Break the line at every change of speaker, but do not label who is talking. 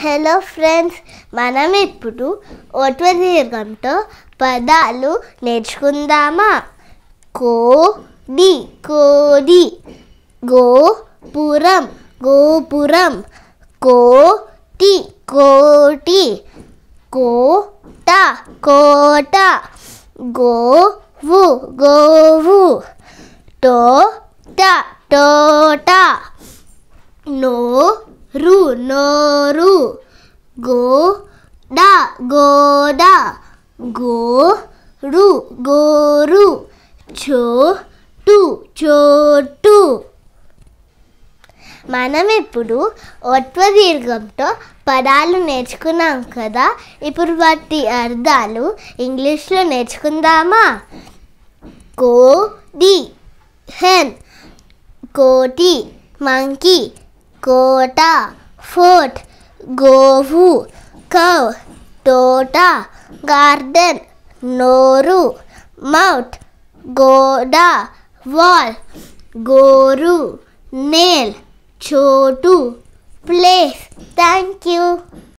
hello friends మనం ఇప్పుడు ఓట్వ దీర్ఘంతో పదాలు నేర్చుకుందామా కోడి కోడి గోపురం గోపురం కోటి కోటి కోట కోట గోవు గోవు తోట తోట నోరు నోరు గోడ గోడ గోరు గోరు చోటు చోటు మనం ఇప్పుడు ఒత్వ దీర్ఘంతో పదాలు నేర్చుకున్నాం కదా ఇప్పుడు వాటి అర్థాలు ఇంగ్లీష్లో నేర్చుకుందామా కోడి హెన్ కోటి మంకీ కోట ఫోర్ట్ గోవు కవ్ తోట గార్డెన్ నోరు మౌత్ గోడ వాల్ గోరు నేల్ చోటు ప్లేస్ థ్యాంక్ యూ